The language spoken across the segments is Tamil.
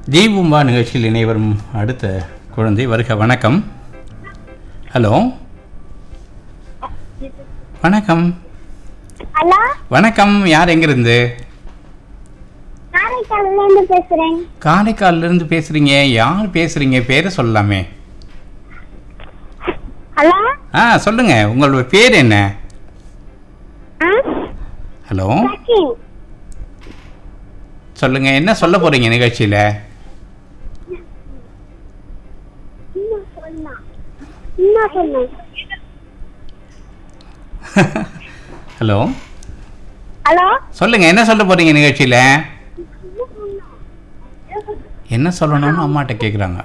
தீபும்பா நிகழ்ச்சியில் இணைவரும் அடுத்த குழந்தை வருக வணக்கம் ஹலோ வணக்கம் ஹலோ வணக்கம் யார் எங்கிருந்து காரைக்கால்ல இருந்து பேசுறேன் காரைக்கால்ல இருந்து பேசுறீங்க யார் பேசுறீங்க பேரை சொல்லலாமே ஹலோ ஆ சொல்லுங்க உங்களோட பேர் என்ன ஆ ஹலோ சச்சின் சொல்லுங்க என்ன சொல்ல போறீங்க நிகழ்ச்சியில என்ன சொன்னா என்ன சொன்னேன் ஹலோ ஹலோ சொல்லுங்க என்ன சொல்ல போறீங்க நிகழ்ச்சியில என்ன சொல்லணும்னு அம்மாட்ட கேக்குறாங்க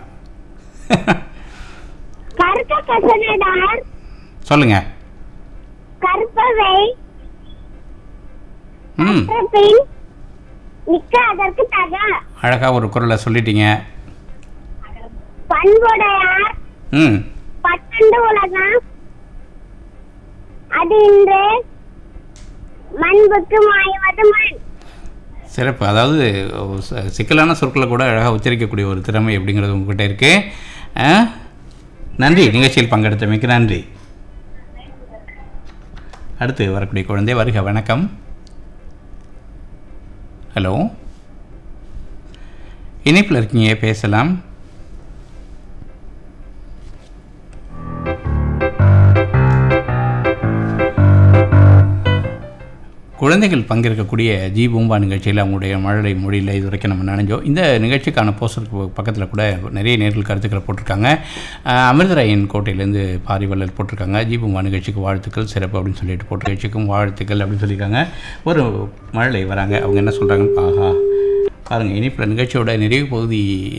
கருக்க கசனடார் சொல்லுங்க கற்பவை ம் பின் நிக்க அதற்கு தக அழகா ஒரு குரலை சொல்லிட்டீங்க பண்புடையார் ம் பட்டண்டு உலகம் அது இன்று மண்புக்கு மாய்வது மண் சிறப்பு அதாவது ச- சிக்கலான சொற்களை கூட அழகாக உச்சரிக்கக்கூடிய ஒரு திறமை அப்படிங்கிறது உங்ககிட்ட இருக்கு ஆ? நன்றி நிகழ்ச்சியில் பங்கெடுத்தமைக்கு நன்றி அடுத்து வரக்கூடிய குழந்தை வருக வணக்கம் ஹலோ இணைப்பில் இருக்கீங்க பேசலாம் குழந்தைகள் பங்கேற்கக்கூடிய ஜி பூம்பா நிகழ்ச்சியில் அவங்களுடைய மழலை மொழியில் இது வரைக்கும் நம்ம நினைஞ்சோம் இந்த நிகழ்ச்சிக்கான போஸ்டருக்கு பக்கத்தில் கூட நிறைய நேர்கள் கருத்துக்களை போட்டிருக்காங்க அஹ், அமிர்தராயன் கோட்டையிலேருந்து பாரிவள்ளல் போட்டிருக்காங்க ஜி பூம்பா நிகழ்ச்சிக்கு வாழ்த்துக்கள் சிறப்பு அப்படின்னு சொல்லிட்டு போட்ட நிகழ்ச்சிக்கும் வாழ்த்துக்கள் அப்படின்னு சொல்லியிருக்காங்க ஒரு மழலை வராங்க அவங்க என்ன சொல்கிறாங்க ஆஹா பாருங்கள் இனிப்பில் நிகழ்ச்சியோட நிறைவு பகுதி